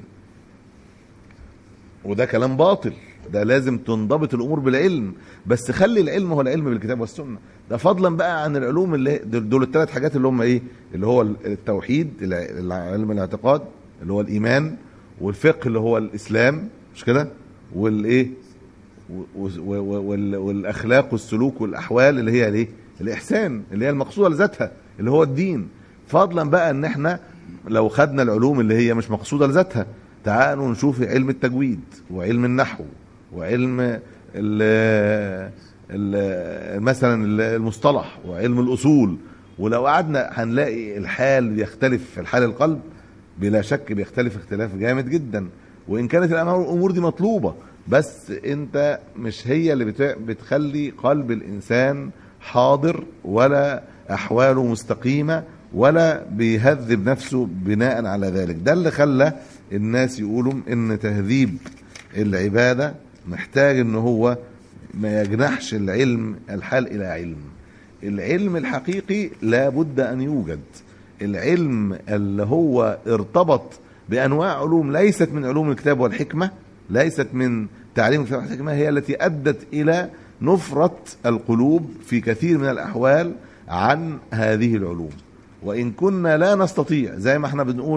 وده كلام باطل ده لازم تنضبط الامور بالعلم بس خلي العلم هو العلم بالكتاب والسنه ده فضلا بقى عن العلوم اللي دول دول الثلاث حاجات اللي هم ايه اللي هو التوحيد الع- علم الاعتقاد اللي هو الايمان والفقه اللي هو الاسلام مش كده والايه و- و- و- وال- والاخلاق والسلوك والاحوال اللي هي الايه الاحسان اللي هي المقصوده لذاتها اللي هو الدين فضلا بقى ان احنا لو خدنا العلوم اللي هي مش مقصوده لذاتها تعالوا نشوف علم التجويد وعلم النحو وعلم ال ال مثلا المصطلح وعلم الاصول ولو قعدنا هنلاقي الحال يختلف في الحال القلب بلا شك بيختلف اختلاف جامد جدا وان كانت الامور دي مطلوبه بس انت مش هي اللي بت- بتخلي قلب الانسان حاضر ولا احواله مستقيمه ولا بيهذب نفسه بناء على ذلك ده اللي خلى الناس يقولوا ان تهذيب العباده محتاج ان هو ما يجنحش العلم الحال الى علم العلم الحقيقي لا بد ان يوجد العلم اللي هو ارتبط بانواع علوم ليست من علوم الكتاب والحكمه ليست من تعليم الكتاب والحكمه هي التي ادت الى نفره القلوب في كثير من الاحوال عن هذه العلوم وان كنا لا نستطيع زي ما احنا بنقول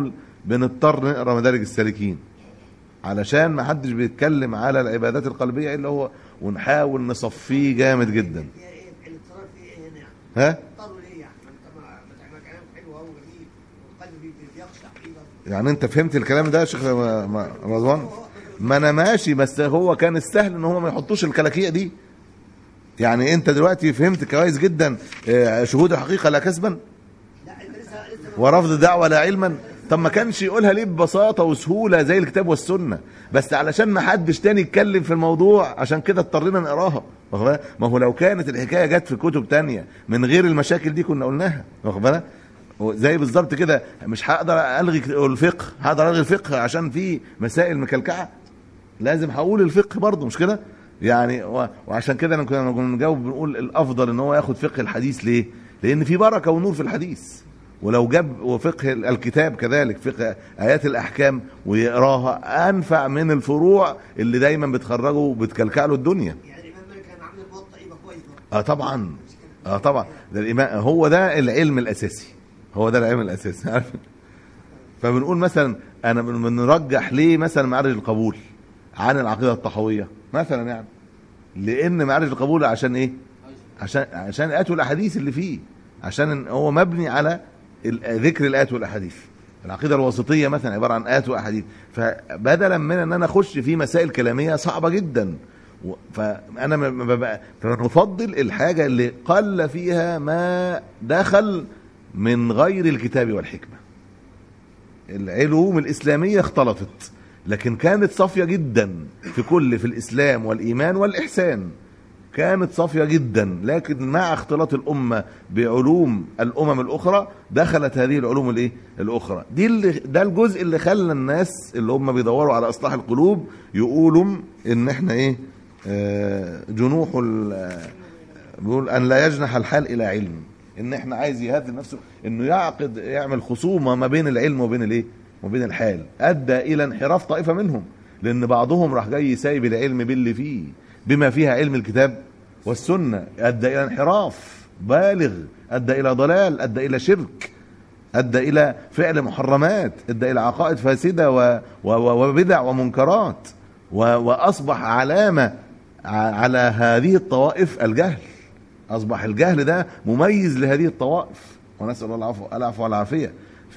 بنضطر نقرا مدارج السالكين علشان ما حدش بيتكلم على العبادات القلبيه الا هو ونحاول نصفيه جامد جدا فيها ايه الاضطرار فيه ايه هنا يعني ها اضطروا ليه يعني ما انت ما ما تعمل كلام حلو قوي جميل والقلب بي- بي- بيخشع كده يعني انت فهمت الكلام ده يا شيخ م- م- رضوان ما انا ماشي بس هو كان السهل ان هم ما يحطوش الكلاكيع دي يعني انت دلوقتي فهمت كويس جدا اه، شهود الحقيقه لا كسبا لا انت لسه لسه ورفض دعوة لا علما طب ما كانش يقولها ليه ببساطة وسهولة زي الكتاب والسنة بس علشان ما حدش تاني يتكلم في الموضوع عشان كده اضطرينا نقراها واخد بالك؟ ما هو لو كانت الحكاية جت في كتب تانية من غير المشاكل دي كنا قلناها واخد بالك زي بالظبط كده مش هقدر الغي الفقه هقدر الغي الفقه عشان في مسائل مكلكعه لازم هقول الفقه برضه مش كده يعني و- وعشان كده انا كنا كنا بنجاوب بنقول الافضل ان هو ياخد فقه الحديث ليه لان في بركه ونور في الحديث ولو جاب وفقه الكتاب كذلك فقه ايات الاحكام ويقراها انفع من الفروع اللي دايما بتخرجه وبتكلكع له الدنيا يعني الامام مالك كان عامل الموطأ يبقى كويس برضه اه طبعا اه طبعا ده الإمام هو ده العلم الاساسي هو ده العلم الاساسي عارف فبنقول مثلا انا بن- بنرجح ليه مثلا معارج القبول عن العقيده الطحويه مثلا يعني لان معارج القبول عشان ايه عشان عشان الايات والاحاديث اللي فيه عشان هو مبني على ال- ذكر الايات والاحاديث العقيده الوسطيه مثلا عباره عن ايات واحاديث فبدلا من ان انا اخش في مسائل كلاميه صعبه جدا و- فانا ما- ما ببقى فنفضل الحاجه اللي قل فيها ما دخل من غير الكتاب والحكمه العلوم الإسلامية اختلطت لكن كانت صافية جدا في كل في الإسلام والإيمان والإحسان كانت صافية جدا لكن مع اختلاط الأمة بعلوم الأمم الأخرى دخلت هذه العلوم الإيه؟ الأخرى دي اللي ده الجزء اللي خلى الناس اللي هم بيدوروا على إصلاح القلوب يقولوا إن إحنا إيه آه، جنوح ال- بيقول ان لا يجنح الحال الى علم ان احنا عايز يهذب نفسه انه يعقد يعمل خصومه ما بين العلم وبين الايه وبين الحال ادى الى انحراف طائفه منهم لان بعضهم راح جاي سايب العلم باللي فيه بما فيها علم الكتاب والسنه ادى الى انحراف بالغ ادى الى ضلال ادى الى شرك ادى الى فعل محرمات ادى الى عقائد فاسده و... و... و- وبدع ومنكرات و... واصبح علامه ع- على هذه الطوائف الجهل اصبح الجهل ده مميز لهذه الطوائف ونسال الله العفو العفو والعافيه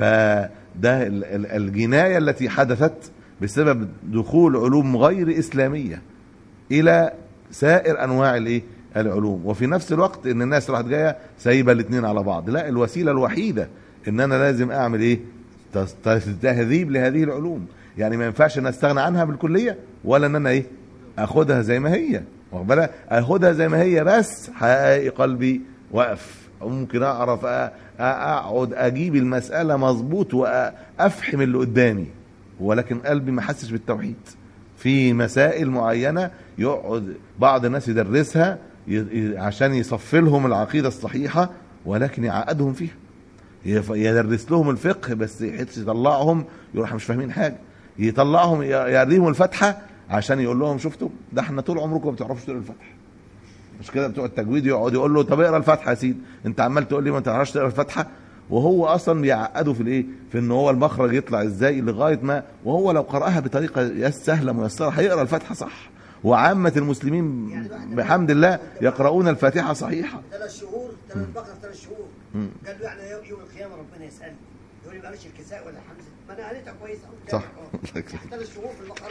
فده ال- ال- الجنايه التي حدثت بسبب دخول علوم غير اسلاميه الى سائر انواع الايه العلوم وفي نفس الوقت ان الناس راحت جايه سايبه الاثنين على بعض لا الوسيله الوحيده ان انا لازم اعمل ايه تس- تس- تهذيب لهذه العلوم يعني ما ينفعش ان استغنى عنها بالكليه ولا ان انا ايه اخدها زي ما هي واخد بالك اخدها زي ما هي بس هلاقي قلبي واقف ممكن اعرف أ- أ- اقعد اجيب المساله مظبوط وافحم اللي قدامي ولكن قلبي ما حسش بالتوحيد في مسائل معينه يقعد بعض الناس يدرسها ي- ي- عشان يصفي لهم العقيده الصحيحه ولكن يعقدهم فيها يف- يدرس لهم الفقه بس يحس يطلعهم يروح مش فاهمين حاجه يطلعهم ي- يريهم الفاتحه عشان يقول لهم شفتوا ده احنا طول عمركم ما بتعرفوش تقروا الفاتحه مش كده بتوع التجويد يقعد يقول له طب اقرا الفاتحه يا سيدي انت عمال تقول لي ما تعرفش تقرا الفاتحه وهو اصلا بيعقده في الايه في ان هو المخرج يطلع ازاي لغايه ما وهو لو قراها بطريقه يس- سهله ميسره هيقرا الفاتحه صح وعامه المسلمين بحمد الله يقرؤون الفاتحه صحيحه ثلاث شهور ثلاث بقرة ثلاث شهور مم. قال له يعني يوم- يوم القيامة ربنا يسألني يقول لي معلش الكساء ولا حمزة ما انا قريتها كويس أهو. صح. يعني ثلاث شهور في البقرة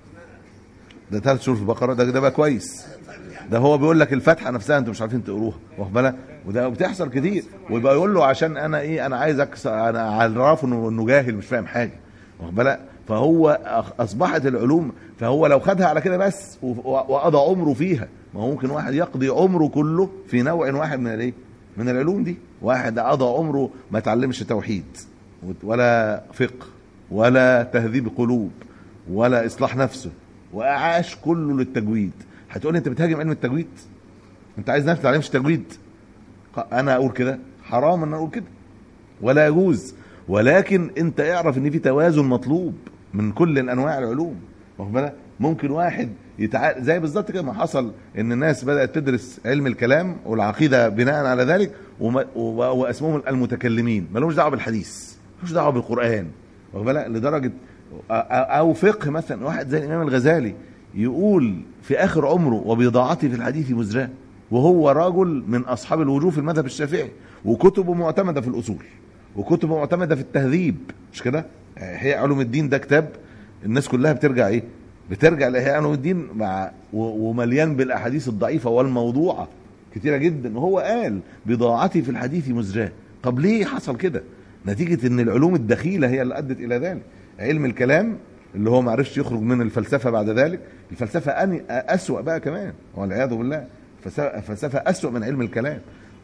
ده ثلاث شهور في البقره ده ده بقى كويس ده هو بيقول لك الفاتحه نفسها انتوا مش عارفين تقروها واخد بالك وده بتحصل كتير ويبقى يقول له عشان انا ايه انا عايز اكسر انا اعرفه انه انه جاهل مش فاهم حاجه واخد بالك فهو أخ- اصبحت العلوم فهو لو خدها على كده بس و- و- وقضى عمره فيها ما هو ممكن واحد يقضي عمره كله في نوع واحد من الايه من العلوم دي واحد قضى عمره ما اتعلمش توحيد ولا فقه ولا تهذيب قلوب ولا اصلاح نفسه وعاش كله للتجويد هتقول انت بتهاجم علم التجويد انت عايز ناس ما تتعلمش تجويد ق- انا اقول كده حرام ان أنا اقول كده ولا يجوز ولكن انت اعرف ان في توازن مطلوب من كل انواع العلوم واخد بالك ممكن واحد يتع... زي بالظبط كده ما حصل ان الناس بدات تدرس علم الكلام والعقيده بناء على ذلك وما... و... واسمهم المتكلمين ما لهمش دعوه بالحديث ملوش دعوه بالقران واخد بالك لدرجه أ- أ- او فقه مثلا واحد زي الامام الغزالي يقول في اخر عمره وبضاعتي في الحديث مزراه وهو رجل من اصحاب الوجوه في المذهب الشافعي وكتبه معتمده في الاصول وكتبه معتمده في التهذيب مش كده؟ هي علوم الدين ده كتاب الناس كلها بترجع ايه؟ بترجع لاحياء علوم الدين مع و- ومليان بالاحاديث الضعيفه والموضوعه كتيره جدا وهو قال بضاعتي في الحديث مزراه طب ليه حصل كده؟ نتيجه ان العلوم الدخيله هي اللي ادت الى ذلك علم الكلام اللي هو ما عرفش يخرج من الفلسفه بعد ذلك الفلسفه أني اسوا بقى كمان والعياذ بالله الفلسفه الفلسفة اسوا من علم الكلام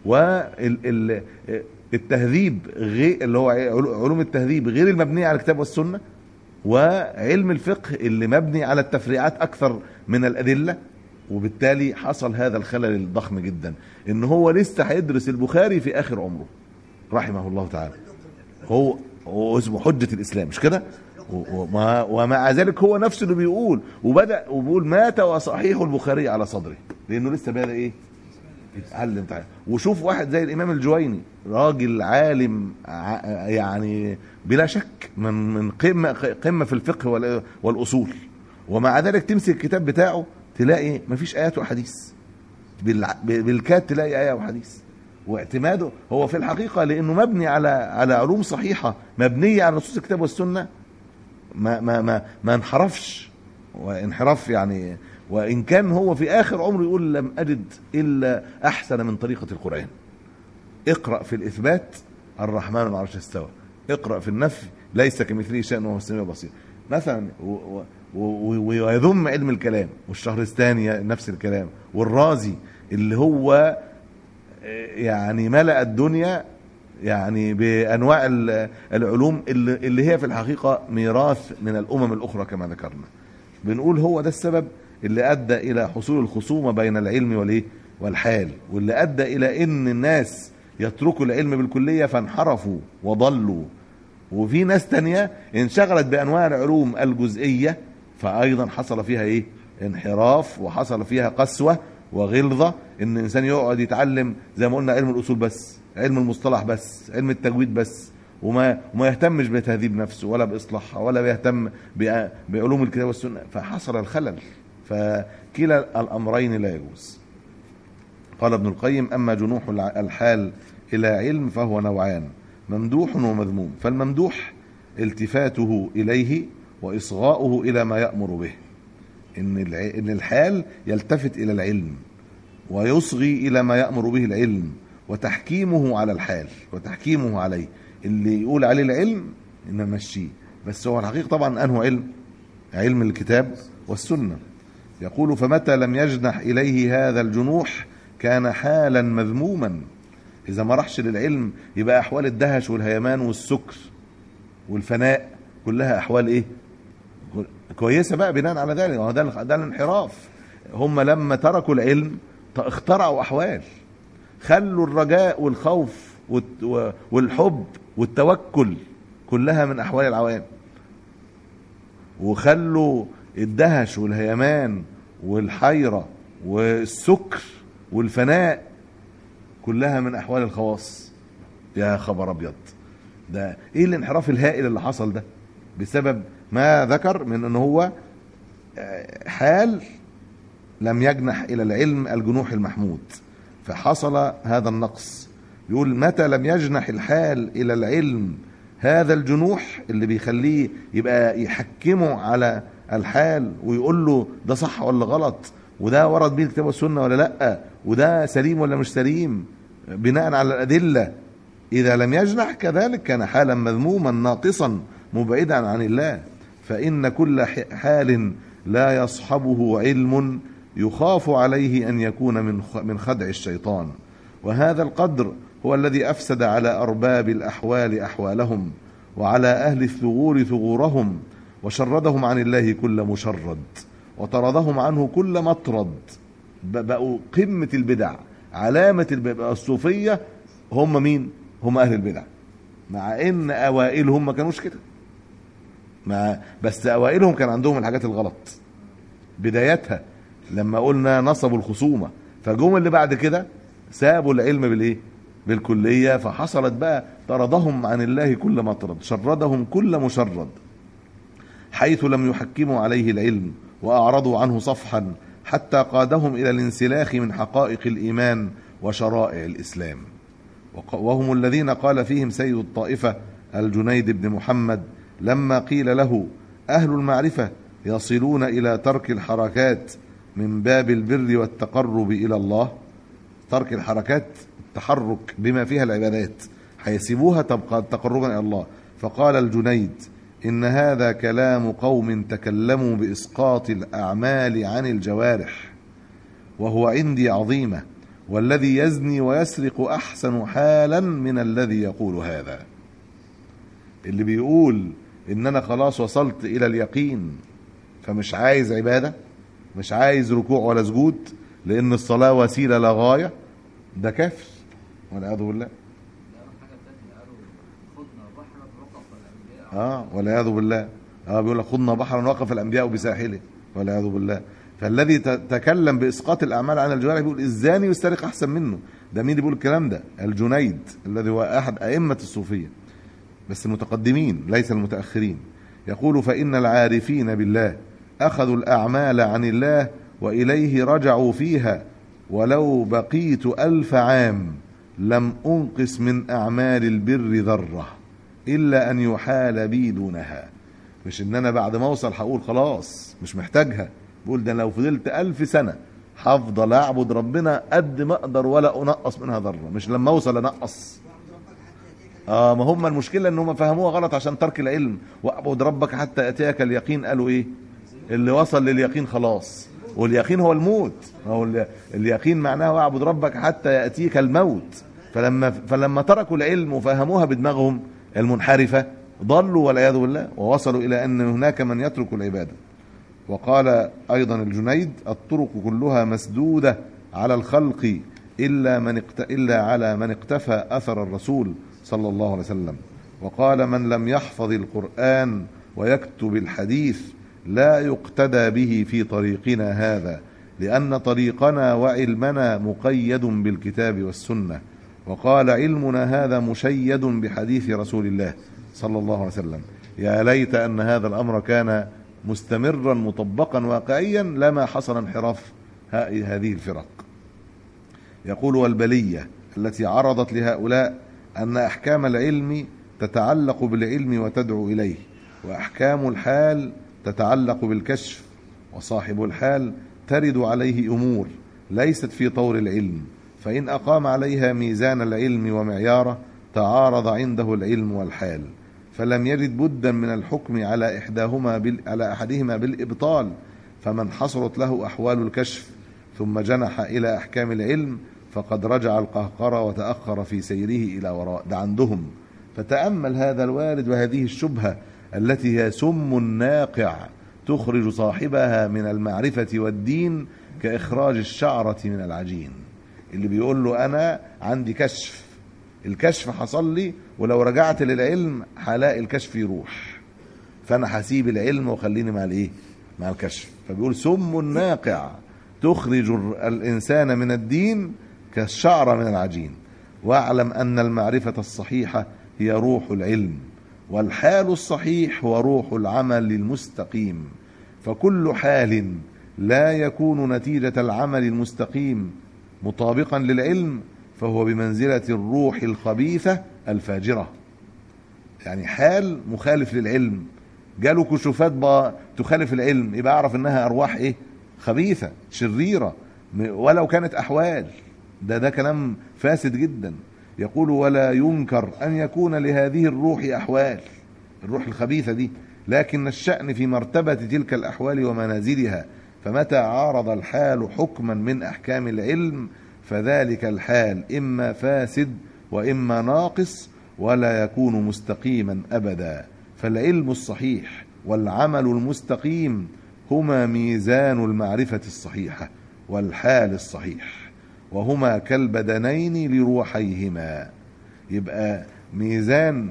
والتهذيب غير اللي هو علوم التهذيب غير المبنيه على الكتاب والسنه وعلم الفقه اللي مبني على التفريعات اكثر من الادله وبالتالي حصل هذا الخلل الضخم جدا ان هو لسه هيدرس البخاري في اخر عمره رحمه الله تعالى هو هو اسمه حجة الإسلام مش كده؟ و- وما ومع ذلك هو نفسه اللي بيقول وبدأ وبيقول مات وصحيح البخاري على صدره لأنه لسه بادئ إيه؟ يتعلم تعالى وشوف واحد زي الإمام الجويني راجل عالم ع- يعني بلا شك من من قمة قمة في الفقه وال- والأصول ومع ذلك تمسك الكتاب بتاعه تلاقي مفيش آيات وحديث بالع- بالكاد تلاقي آية وحديث واعتماده هو في الحقيقة لأنه مبني على على علوم صحيحة مبنية على نصوص الكتاب والسنة ما ما ما ما انحرفش وانحراف يعني وإن كان هو في آخر عمره يقول لم أجد إلا أحسن من طريقة القرآن اقرأ في الإثبات الرحمن على العرش استوى اقرأ في النفي ليس كمثله شيء وهو السميع البصير مثلا و- و- و- ويذم علم الكلام والشهرستاني نفس الكلام والرازي اللي هو يعني ملأ الدنيا يعني بانواع ال- العلوم اللي, اللي هي في الحقيقه ميراث من الامم الاخرى كما ذكرنا. بنقول هو ده السبب اللي ادى الى حصول الخصومه بين العلم والايه؟ والحال واللي ادى الى ان الناس يتركوا العلم بالكليه فانحرفوا وضلوا وفي ناس تانية انشغلت بانواع العلوم الجزئيه فايضا حصل فيها ايه؟ انحراف وحصل فيها قسوه وغلظه ان الانسان يقعد يتعلم زي ما قلنا علم الاصول بس علم المصطلح بس علم التجويد بس وما وما يهتمش بتهذيب نفسه ولا باصلاحها ولا بيهتم بأ- بعلوم الكتاب والسنه فحصل الخلل فكلا الامرين لا يجوز قال ابن القيم اما جنوح الع- الحال الى علم فهو نوعان ممدوح ومذموم فالممدوح التفاته اليه واصغاؤه الى ما يامر به ان الع- ان الحال يلتفت الى العلم ويصغي الى ما يامر به العلم وتحكيمه على الحال وتحكيمه عليه اللي يقول عليه العلم ان مشيه بس هو الحقيقه طبعا انه علم علم الكتاب والسنه يقول فمتى لم يجنح اليه هذا الجنوح كان حالا مذموما اذا ما راحش للعلم يبقى احوال الدهش والهيمان والسكر والفناء كلها احوال ايه كويسه بقى بناء على ذلك هو ده ده الانحراف هم لما تركوا العلم ط- اخترعوا احوال خلوا الرجاء والخوف والت- و- والحب والتوكل كلها من احوال العوام وخلوا الدهش والهيمان والحيره والسكر والفناء كلها من احوال الخواص يا خبر ابيض ده ايه الانحراف الهائل اللي حصل ده بسبب ما ذكر من ان هو آه، حال لم يجنح الى العلم الجنوح المحمود فحصل هذا النقص يقول متى لم يجنح الحال الى العلم هذا الجنوح اللي بيخليه يبقى يحكمه على الحال ويقول له ده صح ولا غلط وده ورد به الكتاب والسنه ولا لا وده سليم ولا مش سليم بناء على الادله إذا لم يجنح كذلك كان حالا مذموما ناقصا مبعدا عن الله فإن كل ح- حال لا يصحبه علم يخاف عليه أن يكون من خ- من خدع الشيطان وهذا القدر هو الذي أفسد على أرباب الأحوال أحوالهم وعلى أهل الثغور ثغورهم وشردهم عن الله كل مشرد وطردهم عنه كل مطرد ب- بقوا قمة البدع علامة الب- بقى الصوفية هم مين؟ هم أهل البدع مع إن أوائلهم ما كانوش كده مع بس أوائلهم كان عندهم الحاجات الغلط بدايتها لما قلنا نصبوا الخصومة فجم اللي بعد كده سابوا العلم بالإيه؟ بالكلية فحصلت بقى طردهم عن الله كل مطرد شردهم كل مشرد حيث لم يحكموا عليه العلم وأعرضوا عنه صفحا حتى قادهم إلى الانسلاخ من حقائق الإيمان وشرائع الإسلام وق- وهم الذين قال فيهم سيد الطائفة الجنيد بن محمد لما قيل له أهل المعرفة يصلون إلى ترك الحركات من باب البر والتقرب إلى الله ترك الحركات التحرك بما فيها العبادات هيسيبوها تبقى تقربا إلى الله فقال الجنيد إن هذا كلام قوم تكلموا بإسقاط الأعمال عن الجوارح وهو عندي عظيمة والذي يزني ويسرق أحسن حالا من الذي يقول هذا اللي بيقول إن أنا خلاص وصلت إلى اليقين فمش عايز عبادة مش عايز ركوع ولا سجود لأن الصلاة وسيلة لا غاية ده كافر والعياذ بالله اه والعياذ بالله اه بيقول لك خضنا بحرا وقف الانبياء بساحله والعياذ بالله فالذي ت- تكلم باسقاط الاعمال عن الجوارح بيقول الزاني يسترق احسن منه ده مين اللي بيقول الكلام ده الجنيد الذي هو احد ائمه الصوفيه بس المتقدمين ليس المتاخرين يقول فان العارفين بالله اخذوا الاعمال عن الله واليه رجعوا فيها ولو بقيت الف عام لم انقص من اعمال البر ذره الا ان يحال بي دونها مش ان انا بعد ما اوصل هقول خلاص مش محتاجها بقول ده لو فضلت ألف سنة هفضل اعبد ربنا قد ما اقدر ولا انقص منها ذرة مش لما اوصل انقص اه ما هم المشكلة ان هم فهموها غلط عشان ترك العلم واعبد ربك حتى ياتيك اليقين قالوا ايه اللي وصل لليقين خلاص واليقين هو الموت ما هو ال- اليقين معناه واعبد ربك حتى ياتيك الموت فلما فلما تركوا العلم وفهموها بدماغهم المنحرفه ضلوا والعياذ بالله ووصلوا الى ان هناك من يترك العباده وقال ايضا الجنيد الطرق كلها مسدوده على الخلق الا من اقت... الا على من اقتفى اثر الرسول صلى الله عليه وسلم وقال من لم يحفظ القران ويكتب الحديث لا يقتدى به في طريقنا هذا لان طريقنا وعلمنا مقيد بالكتاب والسنه وقال علمنا هذا مشيد بحديث رسول الله صلى الله عليه وسلم يا ليت ان هذا الامر كان مستمرا مطبقا واقعيا لما حصل انحراف ه- هذه الفرق يقول والبليه التي عرضت لهؤلاء ان احكام العلم تتعلق بالعلم وتدعو اليه واحكام الحال تتعلق بالكشف وصاحب الحال ترد عليه امور ليست في طور العلم فان اقام عليها ميزان العلم ومعياره تعارض عنده العلم والحال فلم يجد بدا من الحكم على احداهما بال... على احدهما بالابطال فمن حصلت له احوال الكشف ثم جنح الى احكام العلم فقد رجع القهقرة وتاخر في سيره الى وراء ده عندهم فتامل هذا الوارد وهذه الشبهه التي هي سم ناقع تخرج صاحبها من المعرفه والدين كاخراج الشعره من العجين اللي بيقول له انا عندي كشف الكشف حصل لي ولو رجعت للعلم هلاقي الكشف يروح فانا هسيب العلم وخليني مع الايه مع الكشف فبيقول سم ناقع تخرج الر- الانسان من الدين كالشعره من العجين واعلم ان المعرفه الصحيحه هي روح العلم والحال الصحيح هو روح العمل المستقيم فكل حال لا يكون نتيجه العمل المستقيم مطابقا للعلم فهو بمنزله الروح الخبيثه الفاجره يعني حال مخالف للعلم جاله كشوفات بقى تخالف العلم يبقى اعرف انها ارواح ايه خبيثه شريره م- ولو كانت احوال ده ده كلام فاسد جدا يقول ولا ينكر ان يكون لهذه الروح احوال الروح الخبيثه دي لكن الشان في مرتبه تلك الاحوال ومنازلها فمتى عارض الحال حكما من احكام العلم فذلك الحال اما فاسد واما ناقص ولا يكون مستقيما ابدا فالعلم الصحيح والعمل المستقيم هما ميزان المعرفه الصحيحه والحال الصحيح وهما كالبدنين لروحيهما يبقى ميزان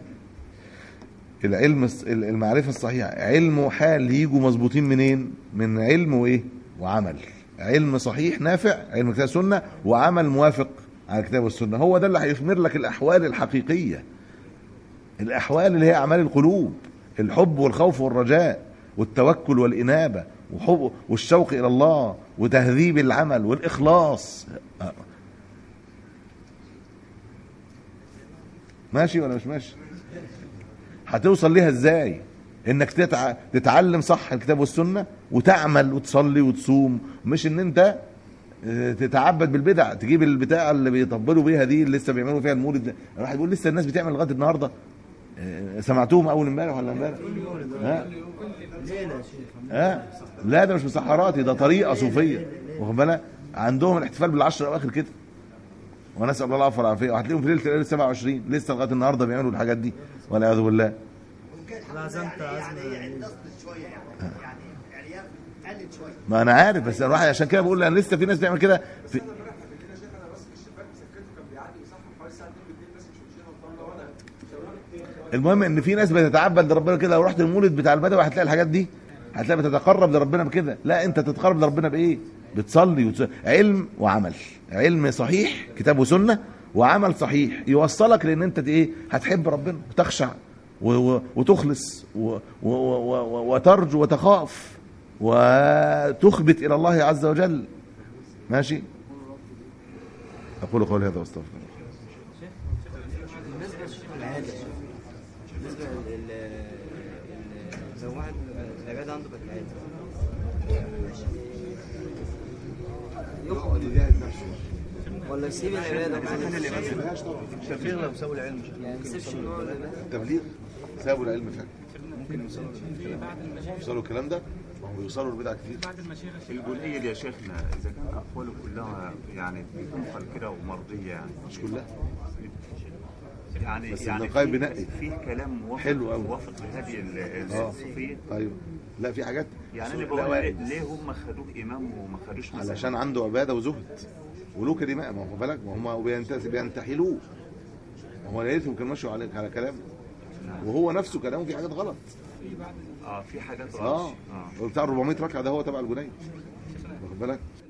العلم الص- المعرفه الصحيحه علم وحال يجوا مظبوطين منين من علم وايه وعمل علم صحيح نافع علم كتاب سنه وعمل موافق على الكتاب والسنه هو ده اللي هيثمر لك الاحوال الحقيقيه الاحوال اللي هي اعمال القلوب الحب والخوف والرجاء والتوكل والانابه وحب والشوق الى الله وتهذيب العمل والاخلاص ماشي ولا مش ماشي هتوصل ليها ازاي انك تتع... تتعلم صح الكتاب والسنه وتعمل وتصلي وتصوم مش ان انت آه، تتعبد بالبدع تجيب البتاع اللي بيطبلوا بيها دي اللي لسه بيعملوا فيها المولد ده الواحد بيقول لسه الناس بتعمل لغايه النهارده آه، سمعتوهم اول امبارح ولا امبارح ها ها لا ده مش مسحراتي ده طريقه صوفيه واخد بالك عندهم الاحتفال بالعشر اواخر كده ونسال الله العفو والعافيه وهتلاقيهم في ليله ال 27 لسه لغايه النهارده بيعملوا الحاجات دي والعياذ بالله وكان لا، الحمد زي لله انت يعني عزم يعني يعني. يعني نقصت شويه يعني يعني العيال قلت شويه ما انا عارف بس الواحد عشان كده بقول انا لسه في ناس بتعمل كده في انا امبارح في الليله شيخ انا بس في الشباك مسكته كان بيعدي وصحى حوالي الساعه 2 بالليل بس مش مشينا والطن ده وانا شغال المهم ان في ناس بتتعبد لربنا كده لو رحت المولد بتاع البدوي هتلاقي الحاجات دي هتلاقي بتتقرب لربنا بكده لا انت تتقرب لربنا بايه بتصلي وتص... علم وعمل علم صحيح كتاب وسنه وعمل صحيح يوصلك لان انت ايه هتحب ربنا وتخشع و... و... وتخلص و... و... و... و... وترجو وتخاف وتخبت الى الله عز وجل ماشي اقول قولي هذا واستغفر الله العادة بالنسبة لل ال- لو واحد العبادة عنده بقت عادة يخرج ولا يسيب العبادة التبليغ لو سووا العلم يعني ما يسيبش النوع العبادة التبليغ سابوا العلم فعلا ممكن يوصلوا يوصلوا الكلام ده ما هو بيوصلوا البدع كتير الجزئية دي يا شيخنا إذا كانت أقواله كلها يعني بتنقل كده ومرضية يعني مش كلها يعني بس يعني ابن القيم في- بينقي. في كلام موافق حلو أوي. موافق لهذه ال- ال- اه الصوفية ايوه لا في حاجات يعني أنا لا بقول وارد. ليه, ليه هم خدوه إمام وما خدوش مثلا علشان عنده عباده وزهد وله كلمه ما هو بالك ما هم بينت- بينتحلوه ما هو لقيتهم كانوا ماشوا على على كلام وهو نفسه كلامه في حاجات غلط اه في حاجات اه غلط اه بتاع 400 ركعه ده هو تبع الجنيد واخد بالك